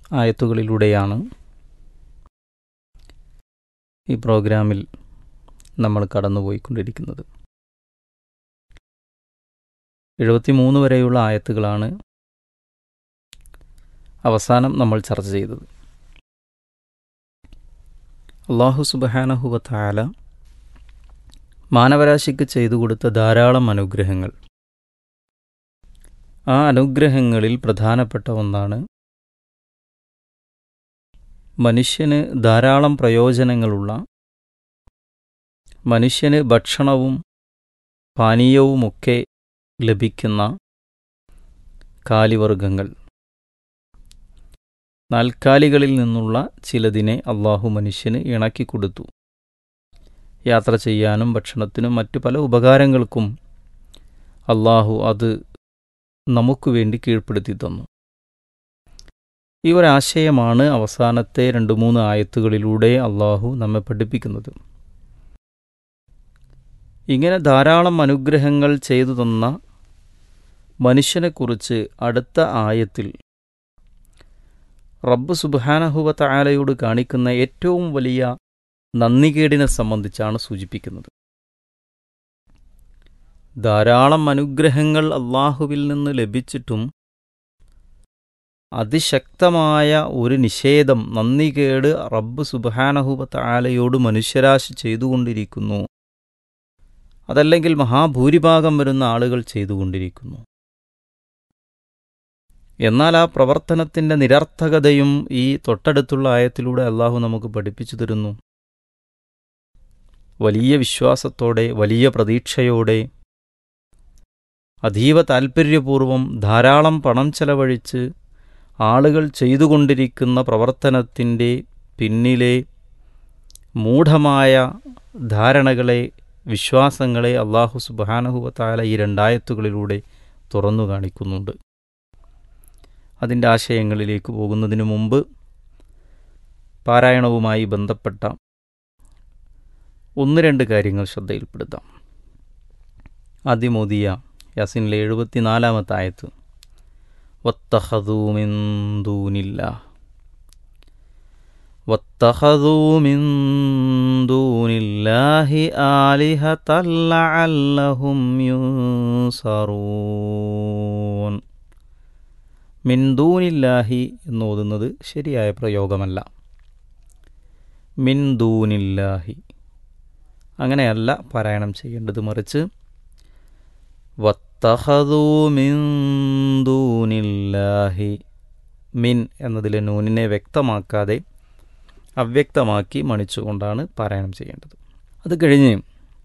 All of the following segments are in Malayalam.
ആയത്തുകളിലൂടെയാണ് ഈ പ്രോഗ്രാമിൽ നമ്മൾ കടന്നുപോയിക്കൊണ്ടിരിക്കുന്നത് എഴുപത്തിമൂന്ന് വരെയുള്ള ആയത്തുകളാണ് അവസാനം നമ്മൾ ചർച്ച ചെയ്തത് അള്ളാഹു സുബഹാനഹുവത്തായാല മാനവരാശിക്ക് ചെയ്തു കൊടുത്ത ധാരാളം അനുഗ്രഹങ്ങൾ ആ അനുഗ്രഹങ്ങളിൽ പ്രധാനപ്പെട്ട ഒന്നാണ് മനുഷ്യന് ധാരാളം പ്രയോജനങ്ങളുള്ള മനുഷ്യന് ഭക്ഷണവും പാനീയവുമൊക്കെ ലഭിക്കുന്ന കാലിവർഗങ്ങൾ നാൽക്കാലികളിൽ നിന്നുള്ള ചിലതിനെ അള്ളാഹു മനുഷ്യന് ഇണക്കി കൊടുത്തു യാത്ര ചെയ്യാനും ഭക്ഷണത്തിനും മറ്റു പല ഉപകാരങ്ങൾക്കും അള്ളാഹു അത് നമുക്ക് വേണ്ടി കീഴ്പ്പെടുത്തി തന്നു ഈ ഒരാശയമാണ് അവസാനത്തെ രണ്ട് മൂന്ന് ആയത്തുകളിലൂടെ അള്ളാഹു നമ്മെ പഠിപ്പിക്കുന്നത് ഇങ്ങനെ ധാരാളം അനുഗ്രഹങ്ങൾ ചെയ്തു തന്ന മനുഷ്യനെക്കുറിച്ച് അടുത്ത ആയത്തിൽ റബ്ബ് സുബാനഹുവത്ത ആലയോട് കാണിക്കുന്ന ഏറ്റവും വലിയ നന്ദികേടിനെ സംബന്ധിച്ചാണ് സൂചിപ്പിക്കുന്നത് ധാരാളം അനുഗ്രഹങ്ങൾ അള്ളാഹുവിൽ നിന്ന് ലഭിച്ചിട്ടും അതിശക്തമായ ഒരു നിഷേധം നന്ദികേട് റബ്ബ് സുബാനഹുബത്ത് ആലയോട് മനുഷ്യരാശി ചെയ്തുകൊണ്ടിരിക്കുന്നു അതല്ലെങ്കിൽ മഹാഭൂരിഭാഗം വരുന്ന ആളുകൾ ചെയ്തുകൊണ്ടിരിക്കുന്നു എന്നാൽ ആ പ്രവർത്തനത്തിൻ്റെ നിരർത്ഥകതയും ഈ തൊട്ടടുത്തുള്ള ആയത്തിലൂടെ അള്ളാഹു നമുക്ക് പഠിപ്പിച്ചു തരുന്നു വലിയ വിശ്വാസത്തോടെ വലിയ പ്രതീക്ഷയോടെ അതീവ താൽപ്പര്യപൂർവം ധാരാളം പണം ചെലവഴിച്ച് ആളുകൾ ചെയ്തുകൊണ്ടിരിക്കുന്ന പ്രവർത്തനത്തിൻ്റെ പിന്നിലെ മൂഢമായ ധാരണകളെ വിശ്വാസങ്ങളെ അള്ളാഹു സുബാനഹുവത്താല ഈ രണ്ടായത്തുകളിലൂടെ തുറന്നു കാണിക്കുന്നുണ്ട് അതിൻ്റെ ആശയങ്ങളിലേക്ക് പോകുന്നതിനു മുമ്പ് പാരായണവുമായി ബന്ധപ്പെട്ട ഒന്ന് രണ്ട് കാര്യങ്ങൾ ശ്രദ്ധയിൽപ്പെടുത്താം ആദ്യമോദിയ യാസിനിലെ എഴുപത്തിനാലാമത്തെ ആയത്ത് വത്തഹദൂമിന്ദൂനില്ല വത്തഹദൂമിന്ദൂനില്ലാഹി ആലിഹതല്ലഅല്ലഹും യുൻസറൂൻ മിൻദൂനില്ലാഹി എന്ന് ഓതുന്നത് ശരിയായ പ്രയോഗമല്ല മിൻദൂനില്ലാഹി അങ്ങനെയല്ല പാരായണം ചെയ്യേണ്ടത് മറിച്ച് വത്തഹദൂ മിൻദൂനില്ലാഹി മിൻ എന്നതിലെ നൂനിനെ വ്യക്തമാക്കാതെ അവ്യക്തമാക്കി മണിച്ചുകൊണ്ടാണ് പാരായണം ചെയ്യേണ്ടത് അത് കഴിഞ്ഞ്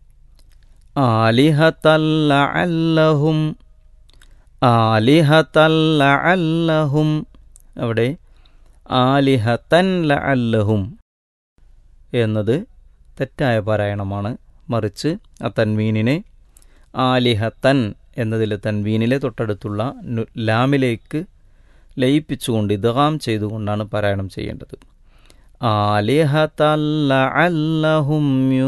ആലിഹത്തല്ല അല്ലഹും ആലിഹത്തല്ല അല്ലഹും അവിടെ ആലിഹത്തൻ അല്ലഹും എന്നത് തെറ്റായ പാരായണമാണ് മറിച്ച് ആ തൻവീനിനെ ആലിഹത്തൻ എന്നതിലെ തൻവീനിലെ തൊട്ടടുത്തുള്ള ലാമിലേക്ക് ലയിപ്പിച്ചുകൊണ്ട് ഇദ്ഗാം ചെയ്തുകൊണ്ടാണ് പാരായണം ചെയ്യേണ്ടത് ആലിഹത്തല്ല അല്ലഹും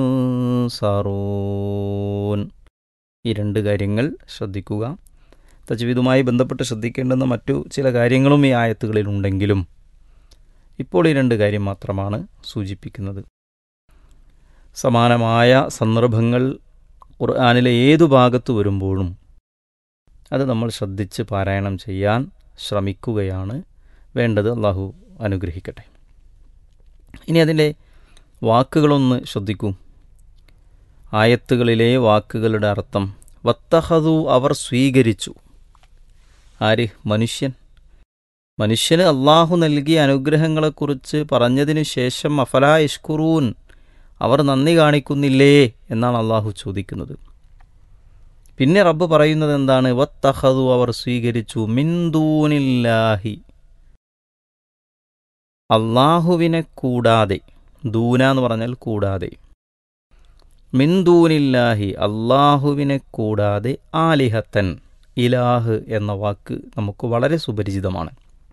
യുസറൂൻ ഈ രണ്ട് കാര്യങ്ങൾ ശ്രദ്ധിക്കുക തജ്വീദുമായി ബന്ധപ്പെട്ട് ശ്രദ്ധിക്കേണ്ടുന്ന മറ്റു ചില കാര്യങ്ങളും ഈ ആയത്തുകളിൽ ഉണ്ടെങ്കിലും ഇപ്പോൾ ഈ രണ്ട് കാര്യം മാത്രമാണ് സൂചിപ്പിക്കുന്നത് സമാനമായ സന്ദർഭങ്ങൾ ഖുർആാനിലെ ഏതു ഭാഗത്ത് വരുമ്പോഴും അത് നമ്മൾ ശ്രദ്ധിച്ച് പാരായണം ചെയ്യാൻ ശ്രമിക്കുകയാണ് വേണ്ടത് അള്ളാഹു അനുഗ്രഹിക്കട്ടെ ഇനി അതിൻ്റെ വാക്കുകളൊന്ന് ശ്രദ്ധിക്കൂ ആയത്തുകളിലെ വാക്കുകളുടെ അർത്ഥം വത്തഹതു അവർ സ്വീകരിച്ചു ആര് മനുഷ്യൻ മനുഷ്യന് അള്ളാഹു നൽകിയ അനുഗ്രഹങ്ങളെക്കുറിച്ച് പറഞ്ഞതിനു ശേഷം അഫലാ ഇഷ്കുറൂൻ അവർ നന്ദി കാണിക്കുന്നില്ലേ എന്നാണ് അള്ളാഹു ചോദിക്കുന്നത് പിന്നെ റബ്ബ് പറയുന്നത് എന്താണ് വത്തഹതു അവർ സ്വീകരിച്ചു മിന്ദൂനില്ലാഹി അള്ളാഹുവിനെ കൂടാതെ ദൂന എന്ന് പറഞ്ഞാൽ കൂടാതെ മിന്ദൂനില്ലാഹി അള്ളാഹുവിനെ കൂടാതെ ആലിഹത്തൻ ഇലാഹ് എന്ന വാക്ക് നമുക്ക് വളരെ സുപരിചിതമാണ്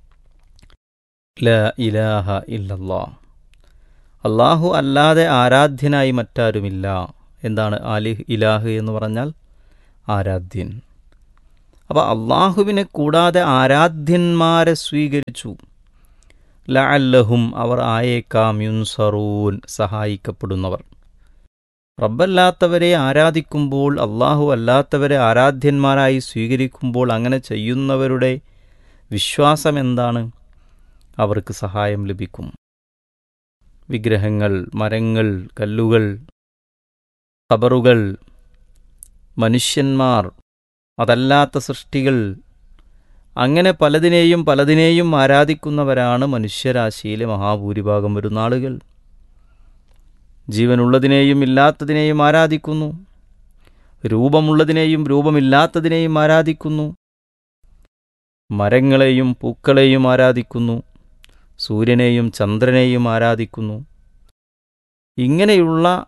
ല ഇലാഹ ഇല്ലല്ലാ അള്ളാഹു അല്ലാതെ ആരാധ്യനായി മറ്റാരുമില്ല എന്താണ് ആലിഹ് ഇലാഹ് എന്ന് പറഞ്ഞാൽ ആരാധ്യൻ അപ്പോൾ അള്ളാഹുവിനെ കൂടാതെ ആരാധ്യന്മാരെ സ്വീകരിച്ചു ലഅല്ലഹും അവർ ആയേക്കാം യുൻസറൂൻ സഹായിക്കപ്പെടുന്നവർ റബ്ബല്ലാത്തവരെ ആരാധിക്കുമ്പോൾ അള്ളാഹു അല്ലാത്തവരെ ആരാധ്യന്മാരായി സ്വീകരിക്കുമ്പോൾ അങ്ങനെ ചെയ്യുന്നവരുടെ വിശ്വാസം എന്താണ് അവർക്ക് സഹായം ലഭിക്കും വിഗ്രഹങ്ങൾ മരങ്ങൾ കല്ലുകൾ ഖബറുകൾ മനുഷ്യന്മാർ അതല്ലാത്ത സൃഷ്ടികൾ അങ്ങനെ പലതിനെയും പലതിനെയും ആരാധിക്കുന്നവരാണ് മനുഷ്യരാശിയിലെ മഹാഭൂരിഭാഗം വരുന്ന ആളുകൾ ജീവനുള്ളതിനെയും ഇല്ലാത്തതിനെയും ആരാധിക്കുന്നു രൂപമുള്ളതിനെയും രൂപമില്ലാത്തതിനെയും ആരാധിക്കുന്നു മരങ്ങളെയും പൂക്കളെയും ആരാധിക്കുന്നു സൂര്യനെയും ചന്ദ്രനെയും ആരാധിക്കുന്നു ഇങ്ങനെയുള്ള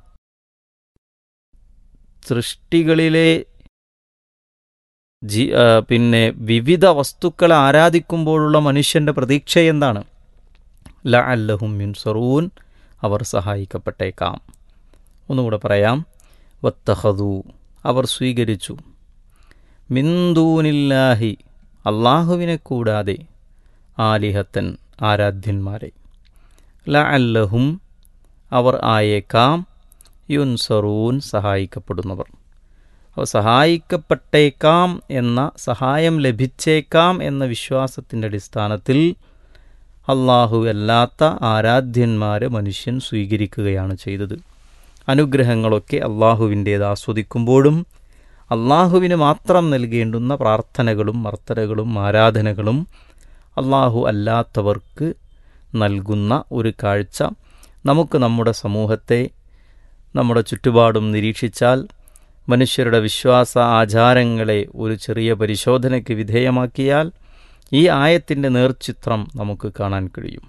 സൃഷ്ടികളിലെ ജി പിന്നെ വിവിധ വസ്തുക്കളെ ആരാധിക്കുമ്പോഴുള്ള മനുഷ്യൻ്റെ പ്രതീക്ഷ എന്താണ് ല അല്ലഹും യുൻസറൂൻ അവർ സഹായിക്കപ്പെട്ടേക്കാം ഒന്നുകൂടെ പറയാം വത്തഹദു അവർ സ്വീകരിച്ചു മിന്ദൂനില്ലാഹി അള്ളാഹുവിനെ കൂടാതെ ആലിഹത്തൻ ആരാധ്യന്മാരെ ല അല്ലഹും അവർ ആയേക്കാം യുൻസറൂൻ സഹായിക്കപ്പെടുന്നവർ അവ സഹായിക്കപ്പെട്ടേക്കാം എന്ന സഹായം ലഭിച്ചേക്കാം എന്ന വിശ്വാസത്തിൻ്റെ അടിസ്ഥാനത്തിൽ അള്ളാഹു അല്ലാത്ത ആരാധ്യന്മാരെ മനുഷ്യൻ സ്വീകരിക്കുകയാണ് ചെയ്തത് അനുഗ്രഹങ്ങളൊക്കെ അള്ളാഹുവിൻ്റേത് ആസ്വദിക്കുമ്പോഴും അള്ളാഹുവിന് മാത്രം നൽകേണ്ടുന്ന പ്രാർത്ഥനകളും മർത്തനകളും ആരാധനകളും അള്ളാഹു അല്ലാത്തവർക്ക് നൽകുന്ന ഒരു കാഴ്ച നമുക്ക് നമ്മുടെ സമൂഹത്തെ നമ്മുടെ ചുറ്റുപാടും നിരീക്ഷിച്ചാൽ മനുഷ്യരുടെ വിശ്വാസ ആചാരങ്ങളെ ഒരു ചെറിയ പരിശോധനയ്ക്ക് വിധേയമാക്കിയാൽ ഈ ആയത്തിൻ്റെ നേർചിത്രം നമുക്ക് കാണാൻ കഴിയും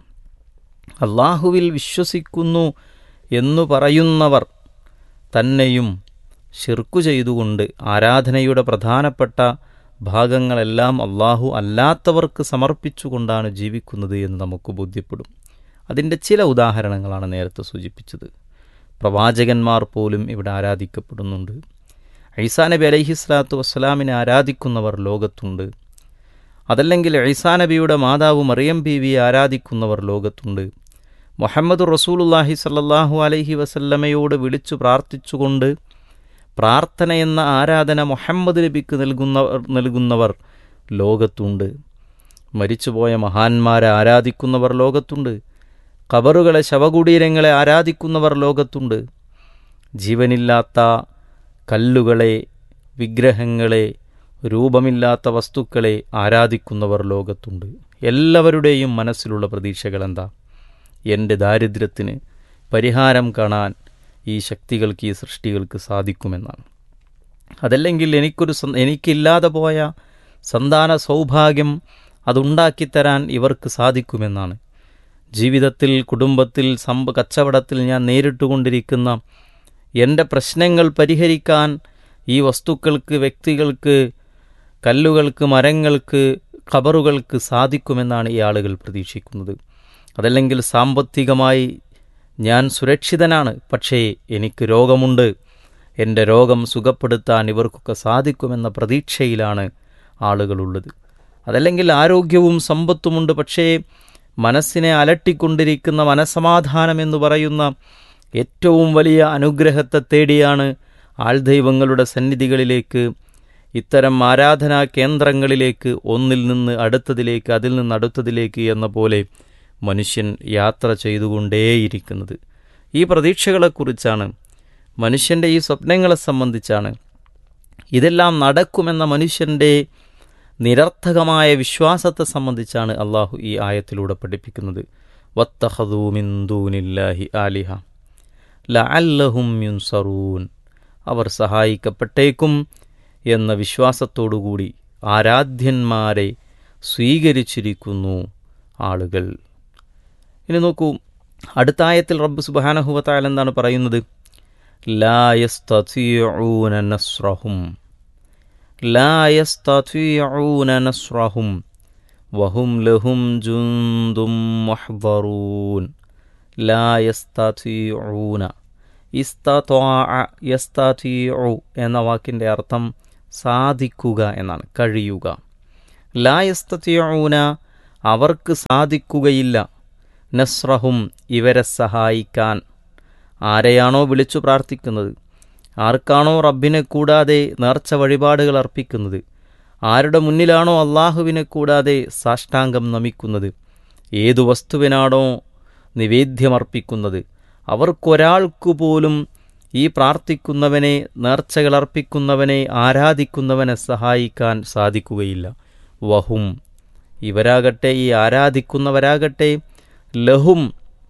അള്ളാഹുവിൽ വിശ്വസിക്കുന്നു എന്നു പറയുന്നവർ തന്നെയും ഷിർക്കു ചെയ്തുകൊണ്ട് ആരാധനയുടെ പ്രധാനപ്പെട്ട ഭാഗങ്ങളെല്ലാം അള്ളാഹു അല്ലാത്തവർക്ക് സമർപ്പിച്ചുകൊണ്ടാണ് ജീവിക്കുന്നത് എന്ന് നമുക്ക് ബോധ്യപ്പെടും അതിൻ്റെ ചില ഉദാഹരണങ്ങളാണ് നേരത്തെ സൂചിപ്പിച്ചത് പ്രവാചകന്മാർ പോലും ഇവിടെ ആരാധിക്കപ്പെടുന്നുണ്ട് ഐസാ നബി അലഹിസ്ലാത്തു വസ്സലാമിനെ ആരാധിക്കുന്നവർ ലോകത്തുണ്ട് അതല്ലെങ്കിൽ ഐസാ നബിയുടെ മാതാവ് മറിയം ബീവിയെ ആരാധിക്കുന്നവർ ലോകത്തുണ്ട് മുഹമ്മദ് റസൂലുല്ലാഹി സല്ലാഹു അലൈഹി വസല്ലമയോട് വിളിച്ചു പ്രാർത്ഥിച്ചുകൊണ്ട് പ്രാർത്ഥന എന്ന ആരാധന മുഹമ്മദ് നബിക്ക് നൽകുന്നവർ നൽകുന്നവർ ലോകത്തുണ്ട് മരിച്ചുപോയ മഹാന്മാരെ ആരാധിക്കുന്നവർ ലോകത്തുണ്ട് ഖബറുകളെ ശവകുടീരങ്ങളെ ആരാധിക്കുന്നവർ ലോകത്തുണ്ട് ജീവനില്ലാത്ത കല്ലുകളെ വിഗ്രഹങ്ങളെ രൂപമില്ലാത്ത വസ്തുക്കളെ ആരാധിക്കുന്നവർ ലോകത്തുണ്ട് എല്ലാവരുടെയും മനസ്സിലുള്ള പ്രതീക്ഷകൾ എന്താ എൻ്റെ ദാരിദ്ര്യത്തിന് പരിഹാരം കാണാൻ ഈ ശക്തികൾക്ക് ഈ സൃഷ്ടികൾക്ക് സാധിക്കുമെന്നാണ് അതല്ലെങ്കിൽ എനിക്കൊരു എനിക്കില്ലാതെ പോയ സന്താന സൗഭാഗ്യം അതുണ്ടാക്കിത്തരാൻ ഇവർക്ക് സാധിക്കുമെന്നാണ് ജീവിതത്തിൽ കുടുംബത്തിൽ സമ്പ കച്ചവടത്തിൽ ഞാൻ നേരിട്ടുകൊണ്ടിരിക്കുന്ന എൻ്റെ പ്രശ്നങ്ങൾ പരിഹരിക്കാൻ ഈ വസ്തുക്കൾക്ക് വ്യക്തികൾക്ക് കല്ലുകൾക്ക് മരങ്ങൾക്ക് ഖബറുകൾക്ക് സാധിക്കുമെന്നാണ് ഈ ആളുകൾ പ്രതീക്ഷിക്കുന്നത് അതല്ലെങ്കിൽ സാമ്പത്തികമായി ഞാൻ സുരക്ഷിതനാണ് പക്ഷേ എനിക്ക് രോഗമുണ്ട് എൻ്റെ രോഗം സുഖപ്പെടുത്താൻ ഇവർക്കൊക്കെ സാധിക്കുമെന്ന പ്രതീക്ഷയിലാണ് ആളുകളുള്ളത് അതല്ലെങ്കിൽ ആരോഗ്യവും സമ്പത്തുമുണ്ട് പക്ഷേ മനസ്സിനെ അലട്ടിക്കൊണ്ടിരിക്കുന്ന മനസമാധാനം എന്ന് പറയുന്ന ഏറ്റവും വലിയ അനുഗ്രഹത്തെ തേടിയാണ് ആൾദൈവങ്ങളുടെ സന്നിധികളിലേക്ക് ഇത്തരം ആരാധനാ കേന്ദ്രങ്ങളിലേക്ക് ഒന്നിൽ നിന്ന് അടുത്തതിലേക്ക് അതിൽ നിന്ന് അടുത്തതിലേക്ക് എന്ന പോലെ മനുഷ്യൻ യാത്ര ചെയ്തുകൊണ്ടേയിരിക്കുന്നത് ഈ പ്രതീക്ഷകളെക്കുറിച്ചാണ് മനുഷ്യൻ്റെ ഈ സ്വപ്നങ്ങളെ സംബന്ധിച്ചാണ് ഇതെല്ലാം നടക്കുമെന്ന മനുഷ്യൻ്റെ നിരർത്ഥകമായ വിശ്വാസത്തെ സംബന്ധിച്ചാണ് അള്ളാഹു ഈ ആയത്തിലൂടെ പഠിപ്പിക്കുന്നത് വത്തഹദൂമിന്ദൂനില്ലാഹി ആലിഹ ലഅല്ലഹും യുൻസറൂൻ അവർ സഹായിക്കപ്പെട്ടേക്കും എന്ന വിശ്വാസത്തോടുകൂടി ആരാധ്യന്മാരെ സ്വീകരിച്ചിരിക്കുന്നു ആളുകൾ ഇനി നോക്കൂ അടുത്ത ആയത്തിൽ റബ്ബ് സുബാനഹുവത്തായാൽ എന്താണ് പറയുന്നത് ലായസ്തീഊന നസ്രഹും ലായസ്തീഊന നസ്രഹും വഹും ലഹും ജുന്ദും മഹ്ദറൂൻ ലായസ്തീഊന ഇസ്തീഉ എന്ന വാക്കിൻ്റെ അർത്ഥം സാധിക്കുക എന്നാണ് കഴിയുക ലായസ്തീഊന അവർക്ക് സാധിക്കുകയില്ല നസ്രഹും ഇവരെ സഹായിക്കാൻ ആരെയാണോ വിളിച്ചു പ്രാർത്ഥിക്കുന്നത് ആർക്കാണോ റബ്ബിനെ കൂടാതെ നേർച്ച വഴിപാടുകൾ അർപ്പിക്കുന്നത് ആരുടെ മുന്നിലാണോ അള്ളാഹുവിനെ കൂടാതെ സാഷ്ടാംഗം നമിക്കുന്നത് ഏതു വസ്തുവിനാണോ നിവേദ്യമർപ്പിക്കുന്നത് അവർക്കൊരാൾക്കു പോലും ഈ പ്രാർത്ഥിക്കുന്നവനെ നേർച്ചകൾ അർപ്പിക്കുന്നവനെ ആരാധിക്കുന്നവനെ സഹായിക്കാൻ സാധിക്കുകയില്ല വഹും ഇവരാകട്ടെ ഈ ആരാധിക്കുന്നവരാകട്ടെ ലഹും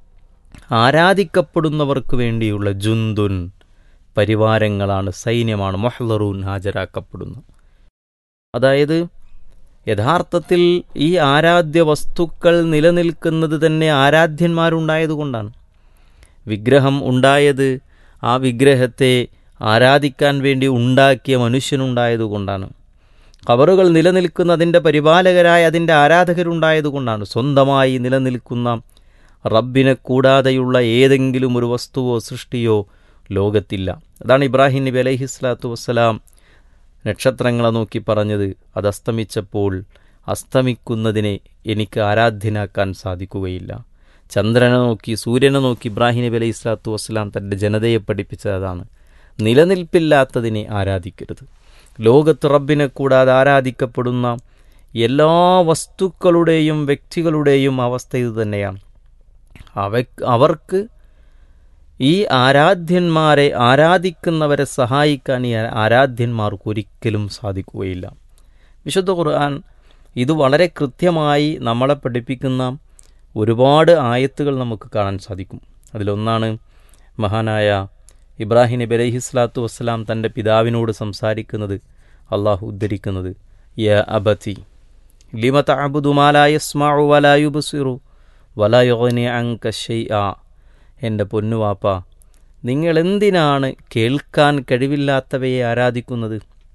ആരാധിക്കപ്പെടുന്നവർക്ക് വേണ്ടിയുള്ള ജുന്തുൻ പരിവാരങ്ങളാണ് സൈന്യമാണ് മൊഹ്ലറൂൻ ഹാജരാക്കപ്പെടുന്നു അതായത് യഥാർത്ഥത്തിൽ ഈ ആരാധ്യ വസ്തുക്കൾ നിലനിൽക്കുന്നത് തന്നെ ആരാധ്യന്മാരുണ്ടായതുകൊണ്ടാണ് വിഗ്രഹം ഉണ്ടായത് ആ വിഗ്രഹത്തെ ആരാധിക്കാൻ വേണ്ടി ഉണ്ടാക്കിയ മനുഷ്യനുണ്ടായതുകൊണ്ടാണ് കവറുകൾ നിലനിൽക്കുന്നതിൻ്റെ പരിപാലകരായ അതിൻ്റെ ആരാധകരുണ്ടായതുകൊണ്ടാണ് സ്വന്തമായി നിലനിൽക്കുന്ന റബ്ബിനെ കൂടാതെയുള്ള ഏതെങ്കിലും ഒരു വസ്തുവോ സൃഷ്ടിയോ ലോകത്തില്ല അതാണ് ഇബ്രാഹിം നബി അലൈഹി സ്വലാത്തു വസ്സലാം നക്ഷത്രങ്ങളെ നോക്കി പറഞ്ഞത് അത് അസ്തമിച്ചപ്പോൾ അസ്തമിക്കുന്നതിനെ എനിക്ക് ആരാധ്യനാക്കാൻ സാധിക്കുകയില്ല ചന്ദ്രനെ നോക്കി സൂര്യനെ നോക്കി ഇബ്രാഹിം നബി അലൈഹി സ്വലാത്തു വസ്സലാം തൻ്റെ ജനതയെ പഠിപ്പിച്ചത് അതാണ് നിലനിൽപ്പില്ലാത്തതിനെ ആരാധിക്കരുത് ലോകത്ത് റബ്ബിനെ കൂടാതെ ആരാധിക്കപ്പെടുന്ന എല്ലാ വസ്തുക്കളുടെയും വ്യക്തികളുടെയും അവസ്ഥ ഇത് തന്നെയാണ് അവ അവർക്ക് ഈ ആരാധ്യന്മാരെ ആരാധിക്കുന്നവരെ സഹായിക്കാൻ ഈ ആരാധ്യന്മാർക്ക് ഒരിക്കലും സാധിക്കുകയില്ല വിശുദ്ധ ഖുർആൻ ഇത് വളരെ കൃത്യമായി നമ്മളെ പഠിപ്പിക്കുന്ന ഒരുപാട് ആയത്തുകൾ നമുക്ക് കാണാൻ സാധിക്കും അതിലൊന്നാണ് മഹാനായ ഇബ്രാഹിം നബി അലൈഹി സ്വലാത്തു വസ്സലാം തൻ്റെ പിതാവിനോട് സംസാരിക്കുന്നത് അള്ളാഹു ഉദ്ധരിക്കുന്നത് യ അബത്തി ലിമ തഅബുദുമാലായസ്മാഉ വലായുബസിറു വലായുഗ്നി അങ്ക ഷൈഅ എൻ്റെ പൊന്നുവാപ്പ നിങ്ങൾ എന്തിനാണ് കേൾക്കാൻ കഴിവില്ലാത്തവയെ ആരാധിക്കുന്നത്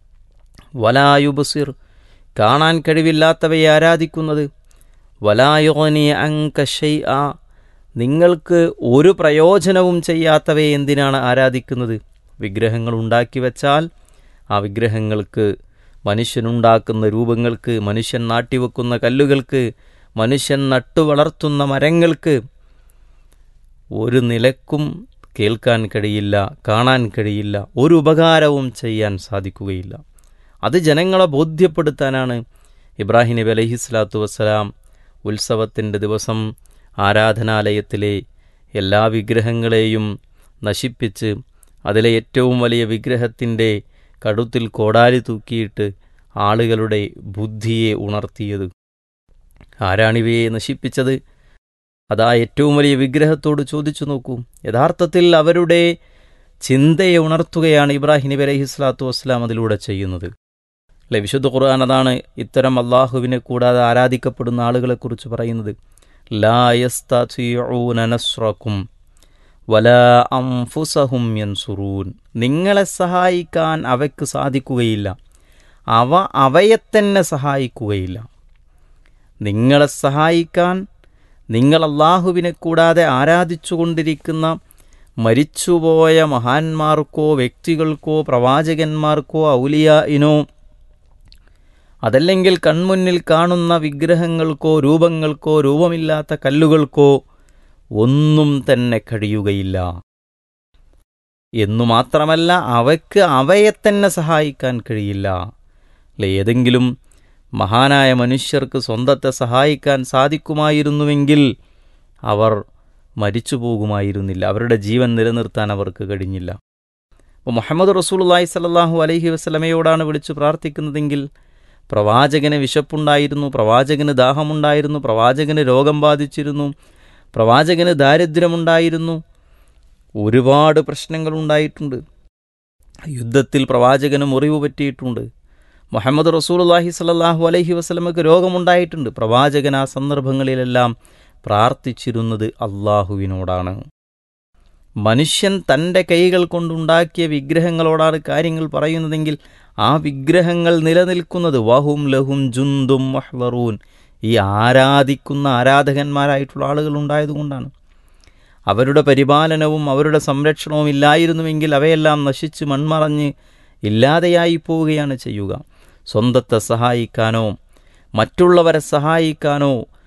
വലായുബസിർ കാണാൻ കഴിവില്ലാത്തവയെ ആരാധിക്കുന്നത് വലായുഗ്നി അങ്ക ഷൈഅ നിങ്ങൾക്ക് ഒരു പ്രയോജനവും ചെയ്യാത്തവയെ എന്തിനാണ് ആരാധിക്കുന്നത് വിഗ്രഹങ്ങൾ ഉണ്ടാക്കി വച്ചാൽ ആ വിഗ്രഹങ്ങൾക്ക് മനുഷ്യനുണ്ടാക്കുന്ന രൂപങ്ങൾക്ക് മനുഷ്യൻ നാട്ടിവെക്കുന്ന കല്ലുകൾക്ക് മനുഷ്യൻ നട്ടുവളർത്തുന്ന മരങ്ങൾക്ക് ഒരു നിലക്കും കേൾക്കാൻ കഴിയില്ല കാണാൻ കഴിയില്ല ഒരു ഉപകാരവും ചെയ്യാൻ സാധിക്കുകയില്ല അത് ജനങ്ങളെ ബോധ്യപ്പെടുത്താനാണ് ഇബ്രാഹിം നബി അലൈഹി സ്വലാത്തു വസ്സലാം ഉത്സവത്തിൻ്റെ ദിവസം ആരാധനാലയത്തിലെ എല്ലാ വിഗ്രഹങ്ങളെയും നശിപ്പിച്ച് അതിലെ ഏറ്റവും വലിയ വിഗ്രഹത്തിൻ്റെ കടുത്തിൽ കോടാലി തൂക്കിയിട്ട് ആളുകളുടെ ബുദ്ധിയെ ഉണർത്തിയത് ആരാണിവയെ നശിപ്പിച്ചത് അതാ ഏറ്റവും വലിയ വിഗ്രഹത്തോട് ചോദിച്ചു നോക്കൂ യഥാർത്ഥത്തിൽ അവരുടെ ചിന്തയെ ഉണർത്തുകയാണ് ഇബ്രാഹിം നബി അലൈഹി സ്വലാത്തു വസ്സലാം അതിലൂടെ ചെയ്യുന്നത് അല്ലെ വിശുദ്ധ ഖുർആൻ അതാണ് ഇത്തരം അള്ളാഹുവിനെ കൂടാതെ ആരാധിക്കപ്പെടുന്ന ആളുകളെക്കുറിച്ച് പറയുന്നത് ലായസ്തൂനനസ്രക്കും വല അംഫുസഹും യൻസുറൂൻ നിങ്ങളെ സഹായിക്കാൻ അവയ്ക്ക് സാധിക്കുകയില്ല അവ അവയെ തന്നെ സഹായിക്കുകയില്ല നിങ്ങളെ സഹായിക്കാൻ നിങ്ങൾ അള്ളാഹുവിനെ കൂടാതെ ആരാധിച്ചുകൊണ്ടിരിക്കുന്ന മരിച്ചുപോയ മഹാന്മാർക്കോ വ്യക്തികൾക്കോ പ്രവാചകന്മാർക്കോ ഔലിയായിനോ അതല്ലെങ്കിൽ കൺമുന്നിൽ കാണുന്ന വിഗ്രഹങ്ങൾക്കോ രൂപങ്ങൾക്കോ രൂപമില്ലാത്ത കല്ലുകൾക്കോ ഒന്നും തന്നെ കഴിയുകയില്ല എന്നു മാത്രമല്ല അവയ്ക്ക് അവയെ തന്നെ സഹായിക്കാൻ കഴിയില്ല അല്ലെ ഏതെങ്കിലും മഹാനായ മനുഷ്യർക്ക് സ്വന്തത്തെ സഹായിക്കാൻ സാധിക്കുമായിരുന്നുവെങ്കിൽ അവർ മരിച്ചു പോകുമായിരുന്നില്ല അവരുടെ ജീവൻ നിലനിർത്താൻ അവർക്ക് കഴിഞ്ഞില്ല അപ്പോൾ മുഹമ്മദ് റസൂലുള്ളാഹി സ്വല്ലല്ലാഹു അലൈഹി വസല്ലമയോടാണ് വിളിച്ചു പ്രാർത്ഥിക്കുന്നതെങ്കിൽ പ്രവാചകന് വിശപ്പുണ്ടായിരുന്നു പ്രവാചകന് ദാഹമുണ്ടായിരുന്നു പ്രവാചകന് രോഗം ബാധിച്ചിരുന്നു പ്രവാചകന് ദാരിദ്ര്യമുണ്ടായിരുന്നു ഒരുപാട് പ്രശ്നങ്ങൾ ഉണ്ടായിട്ടുണ്ട് യുദ്ധത്തിൽ പ്രവാചകന് മുറിവ് പറ്റിയിട്ടുണ്ട് മുഹമ്മദ് റസൂലുള്ളാഹി സ്വല്ലല്ലാഹു അലൈഹി വസല്ലമക്ക് രോഗമുണ്ടായിട്ടുണ്ട് പ്രവാചകൻ ആ സന്ദർഭങ്ങളിലെല്ലാം പ്രാർത്ഥിച്ചിരുന്നത് അള്ളാഹുവിനോടാണ് മനുഷ്യൻ തൻ്റെ കൈകൾ കൊണ്ടുണ്ടാക്കിയ വിഗ്രഹങ്ങളോടാണ് കാര്യങ്ങൾ പറയുന്നതെങ്കിൽ ആ വിഗ്രഹങ്ങൾ നിലനിൽക്കുന്നത് വഹും ലഹും ജുന്തും മഹ്ലറൂൻ ഈ ആരാധിക്കുന്ന ആരാധകന്മാരായിട്ടുള്ള ആളുകൾ ഉണ്ടായതുകൊണ്ടാണ് അവരുടെ പരിപാലനവും അവരുടെ സംരക്ഷണവും ഇല്ലായിരുന്നുവെങ്കിൽ അവയെല്ലാം നശിച്ച് മൺമറഞ്ഞ് ഇല്ലാതെയായി പോവുകയാണ് ചെയ്യുക സ്വന്തത്തെ സഹായിക്കാനോ മറ്റുള്ളവരെ സഹായിക്കാനോ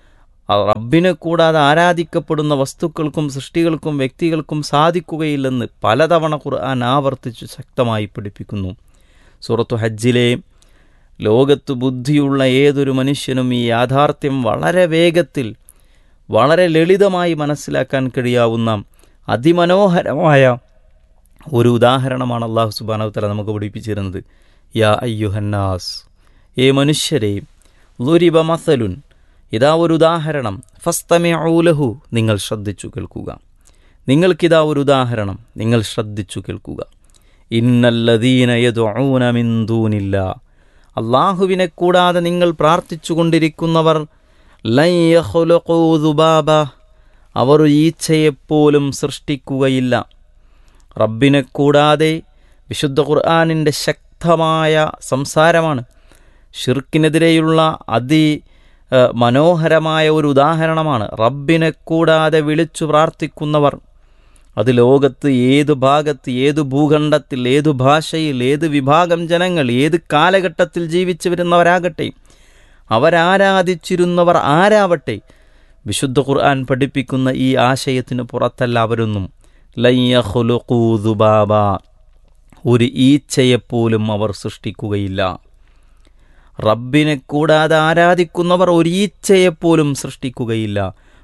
റബ്ബിനെ കൂടാതെ ആരാധിക്കപ്പെടുന്ന വസ്തുക്കൾക്കും സൃഷ്ടികൾക്കും വ്യക്തികൾക്കും സാധിക്കുകയില്ലെന്ന് പലതവണ ഖുർആൻ ആവർത്തിച്ച് ശക്തമായി പഠിപ്പിക്കുന്നു സൂറത്തു ഹജ്ജിലെ ലോകത്ത് ബുദ്ധിയുള്ള ഏതൊരു മനുഷ്യനും ഈ യാഥാർത്ഥ്യം വളരെ വേഗത്തിൽ വളരെ ലളിതമായി മനസ്സിലാക്കാൻ കഴിയാവുന്ന അതിമനോഹരമായ ഒരു ഉദാഹരണമാണ് അള്ളാഹു സുബാനവത്തല നമുക്ക് പഠിപ്പിച്ചിരുന്നത് യാ അയ്യുഹന്നാസ് ഏ മനുഷ്യരെ ലുരിബ മസലുൻ ഇതാ ഒരു ഉദാഹരണം ഫസ്തമെ ഊലഹു നിങ്ങൾ ശ്രദ്ധിച്ചു കേൾക്കുക നിങ്ങൾക്കിതാ ഒരു ഉദാഹരണം നിങ്ങൾ ശ്രദ്ധിച്ചു കേൾക്കുക ഇന്നല്ലദീന യദുഊന മിൻ ദൂനില്ല അള്ളാഹുവിനെ കൂടാതെ നിങ്ങൾ പ്രാർത്ഥിച്ചു കൊണ്ടിരിക്കുന്നവർ ലൻ യഖ്ലുഖൂ ദുബാബ അവർ ഈച്ചയെപ്പോലും സൃഷ്ടിക്കുകയില്ല റബ്ബിനെ കൂടാതെ വിശുദ്ധ ഖുർആാനിൻ്റെ ശക്തമായ സംസാരമാണ് ഷിർക്കിനെതിരെയുള്ള അതി മനോഹരമായ ഒരു ഉദാഹരണമാണ് റബ്ബിനെ കൂടാതെ വിളിച്ചു പ്രാർത്ഥിക്കുന്നവർ അത് ലോകത്ത് ഏതു ഭാഗത്ത് ഏതു ഭൂഖണ്ഡത്തിൽ ഏതു ഭാഷയിൽ ഏത് വിഭാഗം ജനങ്ങൾ ഏത് കാലഘട്ടത്തിൽ ജീവിച്ചു വരുന്നവരാകട്ടെ അവരാരാധിച്ചിരുന്നവർ ആരാവട്ടെ വിശുദ്ധ ഖുർആൻ പഠിപ്പിക്കുന്ന ഈ ആശയത്തിന് പുറത്തല്ല അവരൊന്നും ലയ്യഹുലുഖൂദുബാബ ഒരു ഈച്ചയെപ്പോലും അവർ സൃഷ്ടിക്കുകയില്ല റബ്ബിനെ കൂടാതെ ആരാധിക്കുന്നവർ ഒരു ഈച്ചയെപ്പോലും സൃഷ്ടിക്കുകയില്ല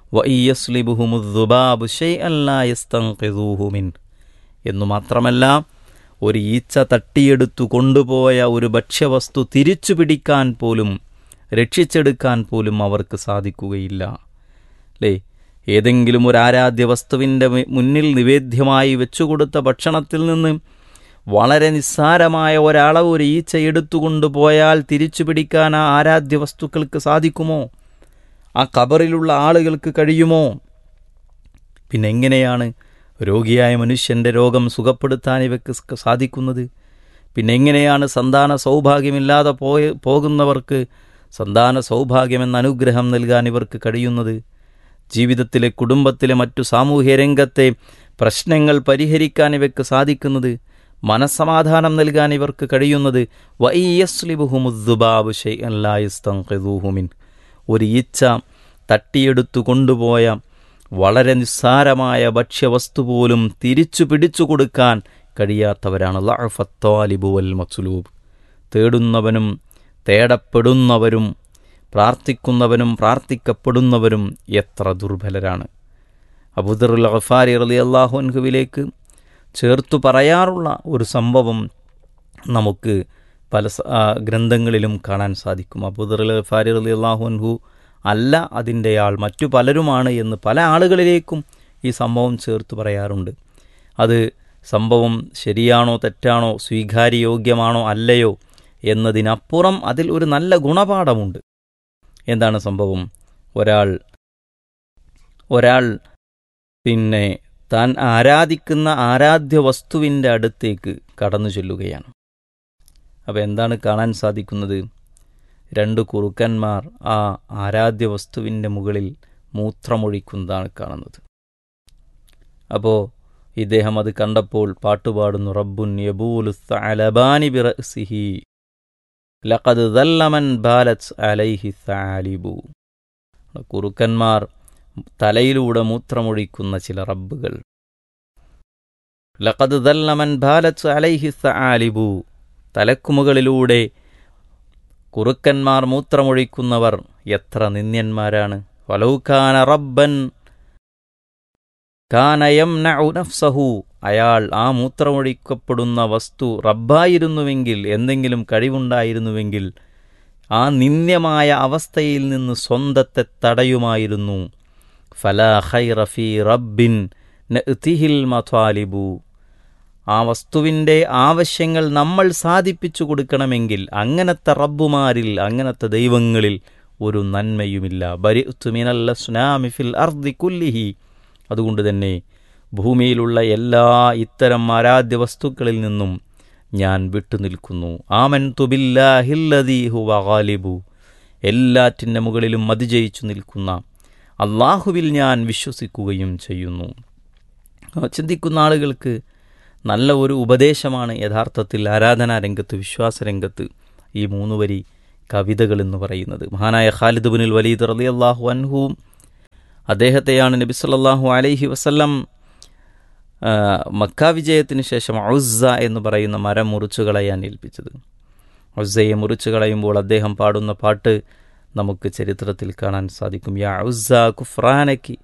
എന്നു മാത്രമല്ല ഒരു ഈച്ച തട്ടിയെടുത്തു കൊണ്ടുപോയ ഒരു ഭക്ഷ്യവസ്തു തിരിച്ചു പിടിക്കാൻ പോലും രക്ഷിച്ചെടുക്കാൻ പോലും അവർക്ക് സാധിക്കുകയില്ല അല്ലേ ഏതെങ്കിലും ഒരു ആരാധ്യ വസ്തുവിൻ്റെ മുന്നിൽ നിവേദ്യമായി വെച്ചുകൊടുത്ത ഭക്ഷണത്തിൽ നിന്ന് വളരെ നിസ്സാരമായ ഒരളവ് ഒരു ഈച്ച എടുത്തുകൊണ്ടുപോയാൽ തിരിച്ചു പിടിക്കാൻ ആ ആരാധ്യ വസ്തുക്കൾക്ക് സാധിക്കുമോ ആ കബറിലുള്ള ആളുകൾക്ക് കഴിയുമോ പിന്നെ എങ്ങനെയാണ് രോഗിയായ മനുഷ്യൻ്റെ രോഗം സുഖപ്പെടുത്താൻ ഇവയ്ക്ക് സാധിക്കുന്നത് പിന്നെ എങ്ങനെയാണ് സന്താന സൗഭാഗ്യമില്ലാതെ പോയ പോകുന്നവർക്ക് സന്താന സൗഭാഗ്യമെന്ന അനുഗ്രഹം നൽകാൻ ഇവർക്ക് കഴിയുന്നത് ജീവിതത്തിലെ കുടുംബത്തിലെ മറ്റു സാമൂഹ്യ രംഗത്തെ പ്രശ്നങ്ങൾ പരിഹരിക്കാൻ ഇവയ്ക്ക് സാധിക്കുന്നത് മനസ്സമാധാനം നൽകാൻ ഇവർക്ക് കഴിയുന്നത് വൈയസ്ലിബുഹുമുദ്ദുബാബുഷൈഅല്ലായിസ്തൂഹുമിൻ ഒരു ഈച്ച തട്ടിയെടുത്തു കൊണ്ടുപോയ വളരെ നിസ്സാരമായ ഭക്ഷ്യവസ്തു പോലും തിരിച്ചു പിടിച്ചു കൊടുക്കാൻ കഴിയാത്തവരാണ് ലഅഫത്താലിബുവൽ മസുലൂബ് തേടുന്നവനും തേടപ്പെടുന്നവരും പ്രാർത്ഥിക്കുന്നവനും പ്രാർത്ഥിക്കപ്പെടുന്നവരും എത്ര ദുർബലരാണ് അബുദറുൽ ഗഫാരി റലി അള്ളാഹുൻഹുവിലേക്ക് ചേർത്തു പറയാറുള്ള ഒരു സംഭവം നമുക്ക് പല ഗ്രന്ഥങ്ങളിലും കാണാൻ സാധിക്കും അബുദറുൽ ഗഫാരി റലി അള്ളാഹുൻഹു അല്ല അതിൻ്റെ ആൾ മറ്റു പലരുമാണ് എന്ന് പല ആളുകളിലേക്കും ഈ സംഭവം ചേർത്ത് പറയാറുണ്ട് അത് സംഭവം ശരിയാണോ തെറ്റാണോ സ്വീകാര്യയോഗ്യമാണോ അല്ലയോ എന്നതിനപ്പുറം അതിൽ ഒരു നല്ല ഗുണപാഠമുണ്ട് എന്താണ് സംഭവം ഒരാൾ ഒരാൾ പിന്നെ താൻ ആരാധിക്കുന്ന ആരാധ്യ വസ്തുവിൻ്റെ അടുത്തേക്ക് കടന്നു ചെല്ലുകയാണ് അപ്പോൾ എന്താണ് കാണാൻ സാധിക്കുന്നത് രണ്ട് കുറുക്കന്മാർ ആ ആരാധ്യ വസ്തുവിൻ്റെ മുകളിൽ മൂത്രമൊഴിക്കുന്നതാണ് കാണുന്നത് അപ്പോൾ ഇദ്ദേഹം അത് കണ്ടപ്പോൾ പാട്ടുപാടുന്നു റബ്ബുൻ യബൂലുസ്തലബാനി ബിറസിഹി ലഖദ് ദല്ലമൻ ബാലത്ത് അലൈഹി സാലിബു കുറുക്കന്മാർ തലയിലൂടെ മൂത്രമൊഴിക്കുന്ന ചില റബ്ബുകൾ ലഖദ് ദല്ലമൻ ബാലത്ത് അലൈഹി സാലിബു തലക്കുമുകളിലൂടെ കുറുക്കന്മാർ മൂത്രമൊഴിക്കുന്നവർ എത്ര നിന്ദ്യന്മാരാണ് വലൗഖാന റബ്ബൻ കാനയം നഫ്സഹു അയാൾ ആ മൂത്രമൊഴിക്കപ്പെടുന്ന വസ്തു റബ്ബായിരുന്നുവെങ്കിൽ എന്തെങ്കിലും കഴിവുണ്ടായിരുന്നുവെങ്കിൽ ആ നിന്ദ്യമായ അവസ്ഥയിൽ നിന്ന് സ്വന്തത്തെ തടയുമായിരുന്നു ഫലാ ഖൈറഫി റബ്ബിൻ നഅ്തിഹിൽ മത്വാലിബു ആ വസ്തുവിൻ്റെ ആവശ്യങ്ങൾ നമ്മൾ സാധിപ്പിച്ചു കൊടുക്കണമെങ്കിൽ അങ്ങനത്തെ റബ്ബുമാരിൽ അങ്ങനത്തെ ദൈവങ്ങളിൽ ഒരു നന്മയുമില്ല ബരിത്തുമിനല്ലസ്നാമിഫിൽ അർദി കുല്ലിഹി അതുകൊണ്ട് തന്നെ ഭൂമിയിലുള്ള എല്ലാ ഇത്തരം ആരാധ്യ വസ്തുക്കളിൽ നിന്നും ഞാൻ വിട്ടുനിൽക്കുന്നു ആമൻ തുബില്ലാഹില്ലദീഹുവാലിബു എല്ലാറ്റിൻ്റെ മുകളിലും അതിജയിച്ചു നിൽക്കുന്ന അള്ളാഹുവിൽ ഞാൻ വിശ്വസിക്കുകയും ചെയ്യുന്നു ചിന്തിക്കുന്ന ആളുകൾക്ക് നല്ല ഒരു ഉപദേശമാണ് യഥാർത്ഥത്തിൽ ആരാധനാ രംഗത്ത് വിശ്വാസരംഗത്ത് ഈ മൂന്ന് വരി കവിതകൾ എന്ന് പറയുന്നത് മഹാനായ ഖാലിദ് ബുനിൽ വലീദ് റലി അള്ളാഹു അൻഹുവും അദ്ദേഹത്തെയാണ് നബി സല്ലല്ലാഹു അലൈഹി വസല്ലം ആ, മക്ക വിജയത്തിന് ശേഷം ഔസ എന്ന് പറയുന്ന മരം മുറിച്ചു കളയാൻ ഏൽപ്പിച്ചത് ഔസയെ മുറിച്ചു കളയുമ്പോൾ അദ്ദേഹം പാടുന്ന പാട്ട് നമുക്ക് ചരിത്രത്തിൽ കാണാൻ സാധിക്കും യാ ഔസ കുഫ്രാനക്കി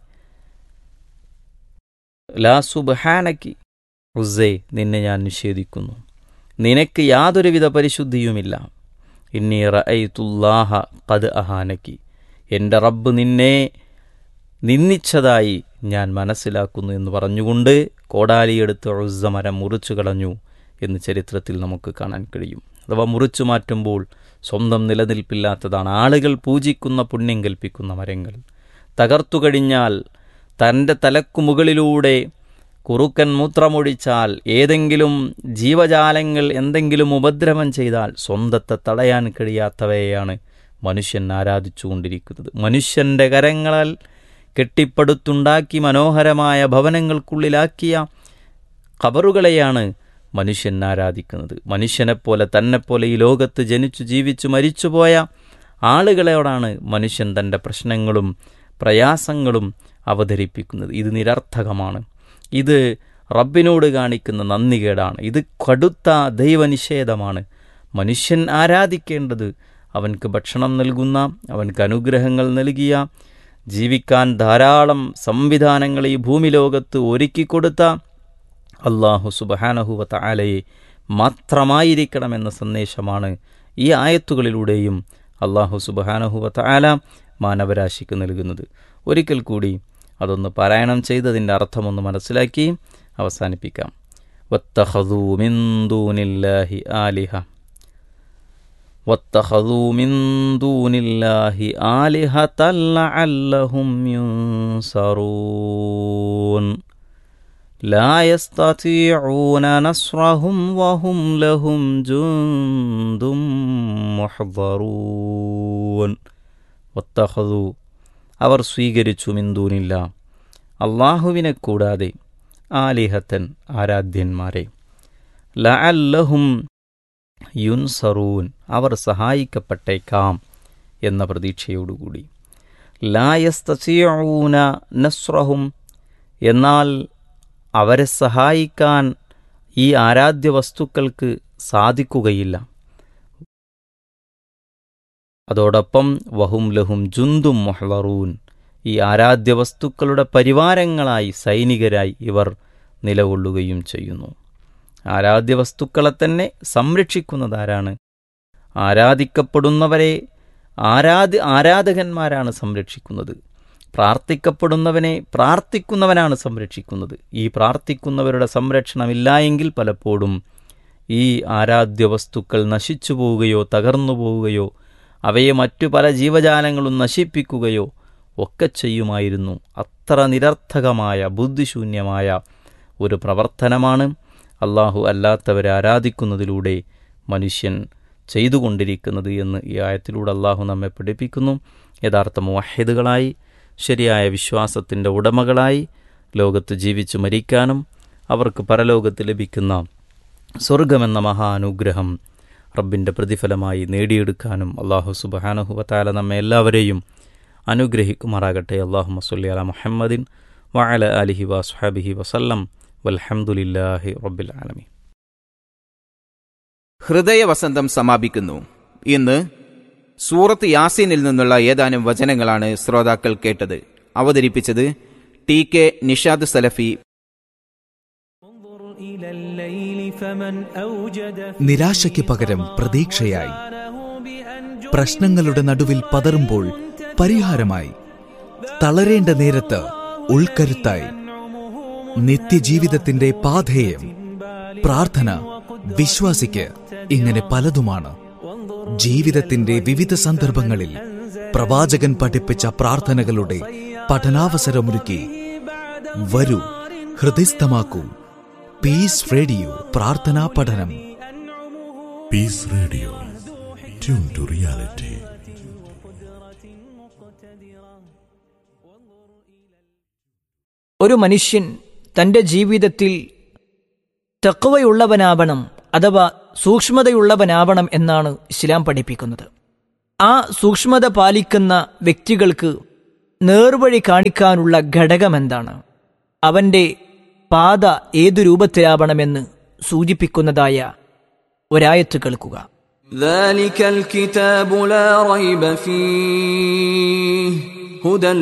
ലാ സുബ്ഹാനക്കി ഉസ്സേ നിന്നെ ഞാൻ നിഷേധിക്കുന്നു നിനക്ക് യാതൊരുവിധ പരിശുദ്ധിയുമില്ല ഇന്നി റഅയ്തുല്ലാഹ ഖദ് അഹാനക്കി എൻ്റെ റബ്ബ് നിന്നെ നിന്ദിച്ചതായി ഞാൻ മനസ്സിലാക്കുന്നു എന്ന് പറഞ്ഞുകൊണ്ട് കോടാലിയെടുത്ത് ഉസ്സ മരം മുറിച്ചു കളഞ്ഞു എന്ന് ചരിത്രത്തിൽ നമുക്ക് കാണാൻ കഴിയും അഥവാ മുറിച്ചു മാറ്റുമ്പോൾ സ്വന്തം നിലനിൽപ്പില്ലാത്തതാണ് ആളുകൾ പൂജിക്കുന്ന പുണ്യം കൽപ്പിക്കുന്ന മരങ്ങൾ തകർത്തു കഴിഞ്ഞാൽ തൻ്റെ തലക്കു മുകളിലൂടെ കുറുക്കൻ മൂത്രമൊഴിച്ചാൽ ഏതെങ്കിലും ജീവജാലങ്ങൾ എന്തെങ്കിലും ഉപദ്രവം ചെയ്താൽ സ്വന്തത്തെ തടയാൻ കഴിയാത്തവയെയാണ് മനുഷ്യൻ ആരാധിച്ചുകൊണ്ടിരിക്കുന്നത് മനുഷ്യൻ്റെ കരങ്ങളാൽ കെട്ടിപ്പടുത്തുണ്ടാക്കി മനോഹരമായ ഭവനങ്ങൾക്കുള്ളിലാക്കിയ ഖബറുകളെയാണ് മനുഷ്യൻ ആരാധിക്കുന്നത് മനുഷ്യനെപ്പോലെ തന്നെപ്പോലെ ഈ ലോകത്ത് ജനിച്ചു ജീവിച്ചു മരിച്ചുപോയ ആളുകളോടാണ് മനുഷ്യൻ തൻ്റെ പ്രശ്നങ്ങളും പ്രയാസങ്ങളും അവതരിപ്പിക്കുന്നത് ഇത് നിരർത്ഥകമാണ് ഇത് റബ്ബിനോട് കാണിക്കുന്ന നന്ദികേടാണ് ഇത് കടുത്ത ദൈവനിഷേധമാണ് മനുഷ്യൻ ആരാധിക്കേണ്ടത് അവൻക്ക് ഭക്ഷണം നൽകുന്ന അവൻക്ക് അനുഗ്രഹങ്ങൾ നൽകിയ ജീവിക്കാൻ ധാരാളം സംവിധാനങ്ങൾ ഈ ഭൂമി ലോകത്ത് ഒരുക്കിക്കൊടുത്ത അള്ളാഹു സുബഹാനഹുവത്ത ആലയെ മാത്രമായിരിക്കണമെന്ന സന്ദേശമാണ് ഈ ആയത്തുകളിലൂടെയും അള്ളാഹു സുബഹാനഹുവത്ത ആല മാനവരാശിക്ക് നൽകുന്നത് ഒരിക്കൽ കൂടി അതൊന്ന് പാരായണം ചെയ്തതിൻ്റെ അർത്ഥമൊന്ന് മനസ്സിലാക്കി അവസാനിപ്പിക്കാം വത്തഹദൂ മിൻ ദൂനില്ലാഹി ആലിഹ واتخذوا من دون الله آلهة لعلهم ينصرون لا يستطيعون نصرهم وهم لهم جند محضرون واتخذوا അവർ സ്വീകരിച്ചു മിന്തൂനില്ല അള്ളാഹുവിനെ കൂടാതെ ആലിഹത്തൻ ആരാധ്യന്മാരെ ലഅല്ലഹും യുൻസറൂൻ അവർ സഹായിക്കപ്പെട്ടേക്കാം എന്ന പ്രതീക്ഷയോടുകൂടി ലായസ്തീഊന നസ്രഹും എന്നാൽ അവരെ സഹായിക്കാൻ ഈ ആരാധ്യ വസ്തുക്കൾക്ക് സാധിക്കുകയില്ല അതോടൊപ്പം വഹും ലഹും ജുന്തും മൊഹ്ലറൂൻ ഈ ആരാധ്യ വസ്തുക്കളുടെ പരിവാരങ്ങളായി സൈനികരായി ഇവർ നിലകൊള്ളുകയും ചെയ്യുന്നു ആരാധ്യ വസ്തുക്കളെ തന്നെ സംരക്ഷിക്കുന്നതാരാണ് ആരാധിക്കപ്പെടുന്നവരെ ആരാധ ആരാധകന്മാരാണ് സംരക്ഷിക്കുന്നത് പ്രാർത്ഥിക്കപ്പെടുന്നവനെ പ്രാർത്ഥിക്കുന്നവനാണ് സംരക്ഷിക്കുന്നത് ഈ പ്രാർത്ഥിക്കുന്നവരുടെ സംരക്ഷണമില്ല എങ്കിൽ പലപ്പോഴും ഈ ആരാധ്യ വസ്തുക്കൾ നശിച്ചു പോവുകയോ തകർന്നു പോവുകയോ അവയെ മറ്റു പല ജീവജാലങ്ങളും നശിപ്പിക്കുകയോ ഒക്കെ ചെയ്യുമായിരുന്നു അത്ര നിരർത്ഥകമായ ബുദ്ധിശൂന്യമായ ഒരു പ്രവർത്തനമാണ് അള്ളാഹു അല്ലാത്തവരെ ആരാധിക്കുന്നതിലൂടെ മനുഷ്യൻ ചെയ്തുകൊണ്ടിരിക്കുന്നത് എന്ന് ഈ ആയത്തിലൂടെ അള്ളാഹു നമ്മെ പഠിപ്പിക്കുന്നു യഥാർത്ഥ മുവഹിദുകളായി ശരിയായ വിശ്വാസത്തിൻ്റെ ഉടമകളായി ലോകത്ത് ജീവിച്ചു മരിക്കാനും അവർക്ക് പരലോകത്ത് ലഭിക്കുന്ന സ്വർഗമെന്ന മഹാനുഗ്രഹം റബ്ബിൻ്റെ പ്രതിഫലമായി നേടിയെടുക്കാനും അള്ളാഹു സുബഹാനഹുവത്താല നമ്മെ എല്ലാവരെയും അനുഗ്രഹിക്കുമാറാകട്ടെ അള്ളാഹു മസ്ലി അല മുഹമ്മദിൻ വഅല അലിഹി വസ്ഹാബിഹി വസല്ലം വൽഹംദുലില്ലാഹി റബ്ബിൽ ആലമീൻ ഹൃദയവസന്തം സമാപിക്കുന്നു ഇന്ന് സൂറത്ത് യാസീനിൽ നിന്നുള്ള ഏതാനും വചനങ്ങളാണ് ശ്രോതാക്കൾ കേട്ടത് അവതരിപ്പിച്ചത് ടി കെ നിഷാദ് സലഫി നിരാശയ്ക്ക് പകരം പ്രതീക്ഷയായി പ്രശ്നങ്ങളുടെ നടുവിൽ പതറുമ്പോൾ പരിഹാരമായി തളരേണ്ട നേരത്ത് ഉൾക്കരുത്തായി നിത്യജീവിതത്തിന്റെ പാധേയം പ്രാർത്ഥന വിശ്വാസിക്ക് ഇങ്ങനെ പലതുമാണ് ജീവിതത്തിന്റെ വിവിധ സന്ദർഭങ്ങളിൽ പ്രവാചകൻ പഠിപ്പിച്ച പ്രാർത്ഥനകളുടെ പഠനാവസരമൊരുക്കി വരൂ ഹൃദയസ്ഥമാക്കൂ പീസ് റേഡിയോ പ്രാർത്ഥനാ പഠനം Peace Radio tune to reality ഒരു മനുഷ്യൻ തന്റെ ജീവിതത്തിൽ തെക്കുവയുള്ളവനാവണം അഥവാ സൂക്ഷ്മതയുള്ളവനാവണം എന്നാണ് ഇസ്ലാം പഠിപ്പിക്കുന്നത് ആ സൂക്ഷ്മത പാലിക്കുന്ന വ്യക്തികൾക്ക് നേർവഴി കാണിക്കാനുള്ള ഘടകമെന്താണ് അവന്റെ പാത ഏതു രൂപത്തിലാവണമെന്ന് സൂചിപ്പിക്കുന്നതായ ഒരായത്ത് കേൾക്കുക ذلك الكتاب لا ريب فيه هدى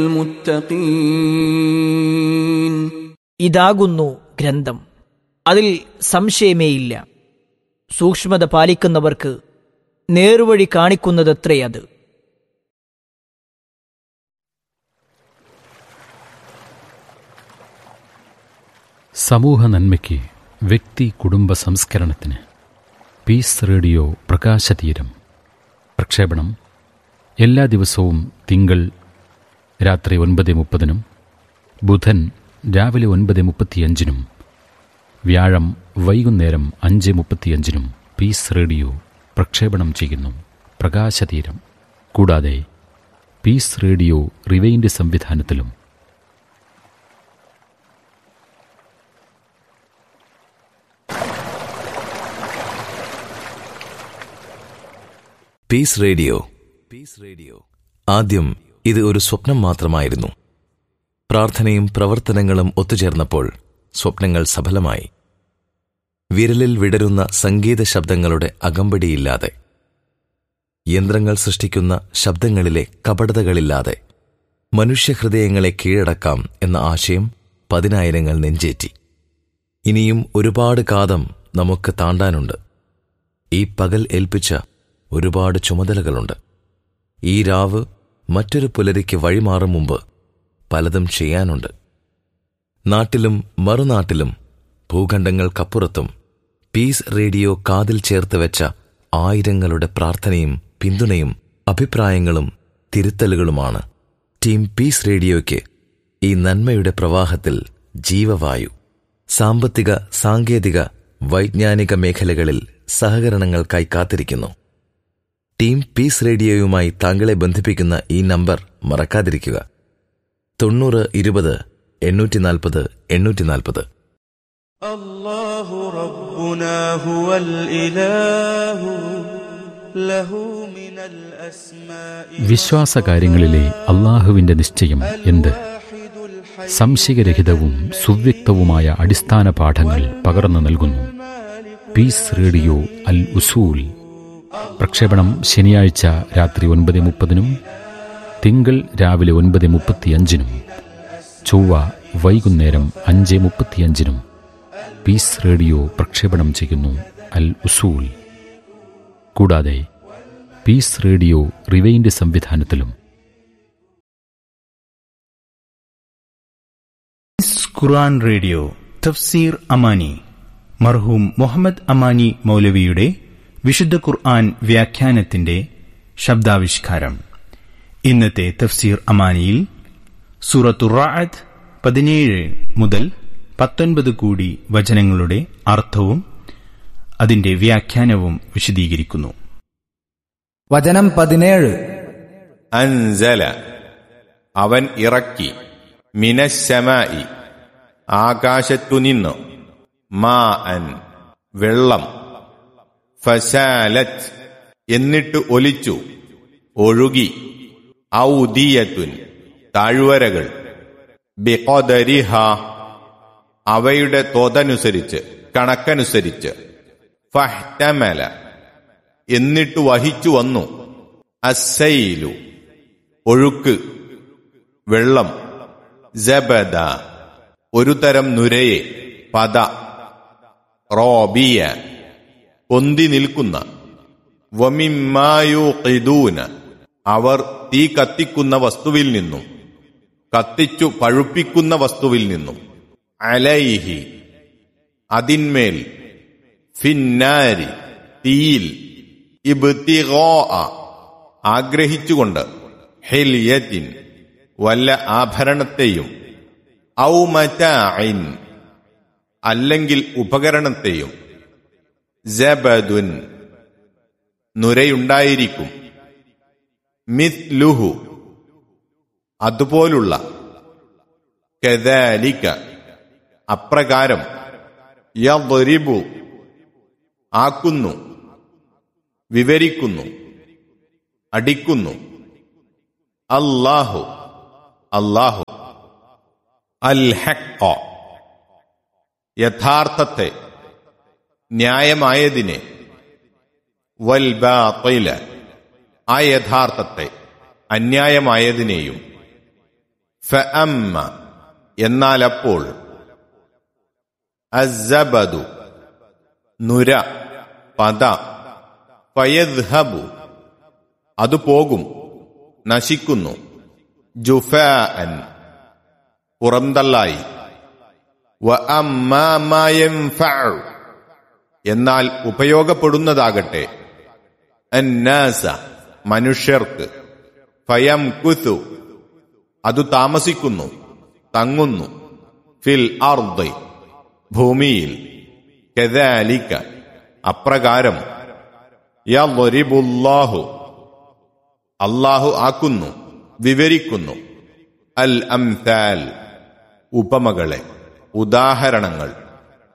للمتقين ഇതാകുന്നു ഗ്രന്ഥം അതിൽ സംശയമേയില്ല സൂക്ഷ്മത പാലിക്കുന്നവർക്ക് നേർവഴി കാണിക്കുന്നതത്രേ അത് സമൂഹ നന്മയ്ക്ക് വ്യക്തി കുടുംബ സംസ്കരണത്തിന് പീസ് റേഡിയോ പ്രകാശതീരം പ്രക്ഷേപണം എല്ലാ ദിവസവും തിങ്കൾ രാത്രി ഒൻപത് മുപ്പതിനും ബുധൻ രാവിലെ ഒൻപത് മുപ്പത്തിയഞ്ചിനും വ്യാഴം വൈകുന്നേരം അഞ്ച് മുപ്പത്തിയഞ്ചിനും പീസ് റേഡിയോ പ്രക്ഷേപണം ചെയ്യുന്നു പ്രകാശതീരം കൂടാതെ പീസ് റേഡിയോ റിവൈൻഡ് സംവിധാനത്തിലും പീസ് റേഡിയോ പീസ് റേഡിയോ ആദ്യം ഇത് ഒരു സ്വപ്നം മാത്രമായിരുന്നു പ്രാർത്ഥനയും പ്രവർത്തനങ്ങളും ഒത്തുചേർന്നപ്പോൾ സ്വപ്നങ്ങൾ സഫലമായി വിരലിൽ വിടരുന്ന സംഗീത ശബ്ദങ്ങളുടെ അകമ്പടിയില്ലാതെ യന്ത്രങ്ങൾ സൃഷ്ടിക്കുന്ന ശബ്ദങ്ങളിലെ കപടതകളില്ലാതെ മനുഷ്യഹൃദയങ്ങളെ കീഴടക്കാം എന്ന ആശയം പതിനായിരങ്ങൾ നെഞ്ചേറ്റി ഇനിയും ഒരുപാട് കാതം നമുക്ക് താണ്ടാനുണ്ട് ഈ പകൽ ഏൽപ്പിച്ച ഒരുപാട് ചുമതലകളുണ്ട് ഈ രാവ് മറ്റൊരു പുലരിക്ക് വഴിമാറും മുമ്പ് പലതും ചെയ്യാനുണ്ട് നാട്ടിലും മറുനാട്ടിലും ഭൂഖണ്ഡങ്ങൾക്കപ്പുറത്തും പീസ് റേഡിയോ കാതിൽ ചേർത്ത് വെച്ച ആയിരങ്ങളുടെ പ്രാർത്ഥനയും പിന്തുണയും അഭിപ്രായങ്ങളും തിരുത്തലുകളുമാണ് ടീം പീസ് റേഡിയോയ്ക്ക് ഈ നന്മയുടെ പ്രവാഹത്തിൽ ജീവവായു സാമ്പത്തിക സാങ്കേതിക വൈജ്ഞാനിക മേഖലകളിൽ സഹകരണങ്ങൾക്കായി കാത്തിരിക്കുന്നു ടീം പീസ് റേഡിയോയുമായി താങ്കളെ ബന്ധിപ്പിക്കുന്ന ഈ നമ്പർ മറക്കാതിരിക്കുക തൊണ്ണൂറ് ഇരുപത് എണ്ണൂറ്റി നാൽപ്പത് എണ്ണൂറ്റി നാൽപ്പത് الله ربنا هو الإله له من الأسماء വിശ്വാസകാര്യങ്ങളിലെ അള്ളാഹുവിന്റെ നിശ്ചയം എന്ത് സംശയരഹിതവും സുവ്യക്തവുമായ അടിസ്ഥാന പാഠങ്ങൾ പകർന്നു നൽകുന്നു പീസ് റേഡിയോ അൽ ഉസൂൽ പ്രക്ഷേപണം ശനിയാഴ്ച രാത്രി ഒൻപത് മുപ്പതിനും തിങ്കൾ രാവിലെ ഒൻപത് മുപ്പത്തിയഞ്ചിനും ചൊവ്വ വൈകുന്നേരം അഞ്ച് മുപ്പത്തിയഞ്ചിനും പീസ് റേഡിയോ പ്രക്ഷേപണം ചെയ്യുന്നു അൽ ഉസൂൽ കൂടാതെ പീസ് റേഡിയോ റിവൈൻഡ് സംവിധാനത്തിലും ഖുർആൻ റേഡിയോ തഫ്സീർ അമാനി മർഹൂം മുഹമ്മദ് അമാനി മൗലവിയുടെ വിശുദ്ധ ഖുർആൻ വ്യാഖ്യാനത്തിന്റെ ശബ്ദാവിഷ്കാരം ഇന്നത്തെ തഫ്സീർ അമാനിയിൽ സൂറത്തു റാഅത്ത് പതിനേഴ് മുതൽ പത്തൊൻപത് കൂടി വചനങ്ങളുടെ അർത്ഥവും അതിന്റെ വ്യാഖ്യാനവും വിശദീകരിക്കുന്നു വചനം പതിനേഴ് അൻസല അവൻ ഇറക്കി മിനശമായി ആകാശത്തുനിന്ന് മാ അൻ വെള്ളം ഫശാലത്ത് എന്നിട്ട് ഒലിച്ചു ഒഴുകി ഔദിയത്തുൻ താഴ്വരകൾ ബിഖദരിഹ അവയുടെ തോതനുസരിച്ച് കണക്കനുസരിച്ച് ഫഹ്തമല എന്നിട്ട് വഹിച്ചു വന്നു അസൈലു ഒഴുക്ക് വെള്ളം ജബദ ഒരു തരം നുരയെ പദ റോബിയ പൊന്തി നിൽക്കുന്ന വമിമായൂഖിദൂന അവർ തീ കത്തിക്കുന്ന വസ്തുവിൽ നിന്നും കത്തിച്ചു പഴുപ്പിക്കുന്ന വസ്തുവിൽ നിന്നും അലൈഹി അതിന്മേൽ ഫിന്നാരി തീയിൽ ഇബ്തിഗോ ആഗ്രഹിച്ചുകൊണ്ട് ഹെലിയത്തിൻ വല്ല ആഭരണത്തെയും ഔ മറ്റായിൻ അല്ലെങ്കിൽ ഉപകരണത്തെയും ജബദുൻ നുരയുണ്ടായിരിക്കും മിത്ലുഹു അതുപോലുള്ള കദാലിക അപ്രകാരം യദ്രിബു ആക്കുന്നു വിവരിക്കുന്നു അടിക്കുന്നു അല്ലാഹു അല്ലാഹു അൽ ഹക്ക യഥാർത്ഥത്തെ ന്യായമായതിനെ വൽ ബാത്തില ആ യഥാർത്ഥത്തെ അന്യായമായതിനെയും ഫഅമ്മ എന്നാലപ്പോൾ അസ്സബദു നുര പദ ഫയദ്ഹബു അത് പോകും നശിക്കുന്നു ജുഫാഅൻ പുറന്തള്ളായി വ അമ്മാ മാ യൻഫഉ എന്നാൽ ഉപയോഗപ്പെടുന്നതാകട്ടെ അന്നാസ മനുഷ്യർക്ക് ഫയം കുത്തു അത് താമസിക്കുന്നു തങ്ങുന്നു ഫിൽ അർദ് ഭൂമിയിൽ കദാലിക അപ്രകാരം യദ്രിബുല്ലാഹു അല്ലാഹു ആക്കുന്നു വിവരിക്കുന്നു അൽ അംതാൽ ഉപമകളെ ഉദാഹരണങ്ങൾ